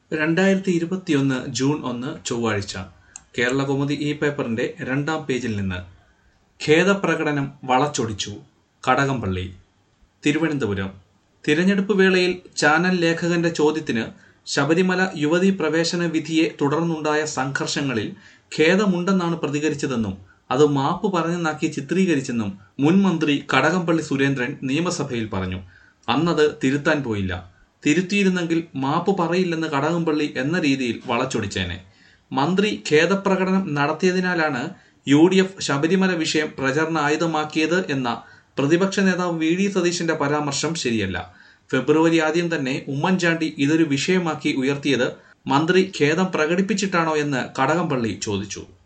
രണ്ടായിരത്തി ഇരുപത്തിയൊന്ന് ജൂൺ ഒന്ന് ചൊവ്വാഴ്ച കേരളകൗമുദി ഈ പേപ്പറിന്റെ രണ്ടാം പേജിൽ നിന്ന് ഖേദപ്രകടനം വളച്ചൊടിച്ചു കടകംപള്ളി തിരുവനന്തപുരം തിരഞ്ഞെടുപ്പ് വേളയിൽ ചാനൽ ലേഖകന്റെ ചോദ്യത്തിന് ശബരിമല യുവതീ പ്രവേശന വിധിയെ തുടർന്നുണ്ടായ സംഘർഷങ്ങളിൽ ഖേദമുണ്ടെന്നാണ് പ്രതികരിച്ചതെന്നും അത് മാപ്പ് പറഞ്ഞെന്നാക്കി ചിത്രീകരിച്ചെന്നും മുൻ മന്ത്രി കടകംപള്ളി സുരേന്ദ്രൻ നിയമസഭയിൽ പറഞ്ഞു അന്നത് തിരുത്താൻ പോയില്ല തിരുത്തിയിരുന്നെങ്കിൽ മാപ്പ് പറയില്ലെന്ന് കടകംപള്ളി എന്ന രീതിയിൽ വളച്ചൊടിച്ചേനെ മന്ത്രി ഖേദപ്രകടനം നടത്തിയതിനാലാണ് യു ഡി എഫ് ശബരിമല വിഷയം പ്രചരണ ആയുധമാക്കിയത് എന്ന പ്രതിപക്ഷ നേതാവ് വി ഡി സതീശന്റെ പരാമർശം ശരിയല്ല ഫെബ്രുവരി ആദ്യം തന്നെ ഉമ്മൻചാണ്ടി ഇതൊരു വിഷയമാക്കി ഉയർത്തിയത് മന്ത്രി ഖേദം പ്രകടിപ്പിച്ചിട്ടാണോ എന്ന് കടകംപള്ളി ചോദിച്ചു